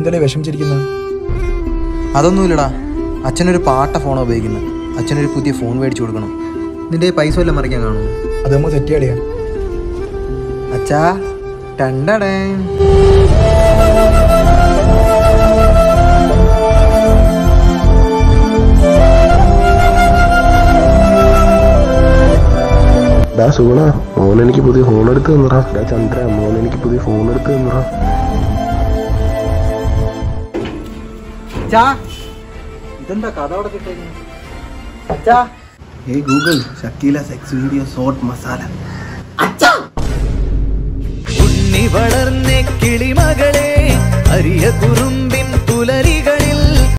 എന്തല്ലേ വിഷമിച്ചിരിക്കുന്നത് അതൊന്നുമില്ലടാ അച്ഛനൊരു പാട്ട ഫോണാണ് ഉപയോഗിക്കുന്നത് അച്ഛനൊരു പുതിയ ഫോൺ മേടിച്ചു കൊടുക്കണം നിന്റെ കയ്യിൽ പൈസ വല്ലതും മറിക്കാൻ കാണുമോ അത് നമുക്ക് സെറ്റ് കളിയാ അച്ഛാ ടണ്ടടേ ഡാ സുഗുണ മോൻ എനിക്ക് പുതിയ ഫോൺ എടുത്ത് തന്നറാ ഡാ ചന്ദ്ര മോൻ എനിക്ക് പുതിയ ഫോൺ എടുത്ത് തന്നറാ ഇതെന്താ കഥ അവിടെ കിട്ടേക്കുന്നത് അച്ഛാ ഏയ് ഗൂഗിൾ ഷക്കീല സെക്സ് വീഡിയോ സോട്ട് മസാല ഉണ്ണി വളർന്ന കിളിമകളെ അരിയ കുറുമ്പ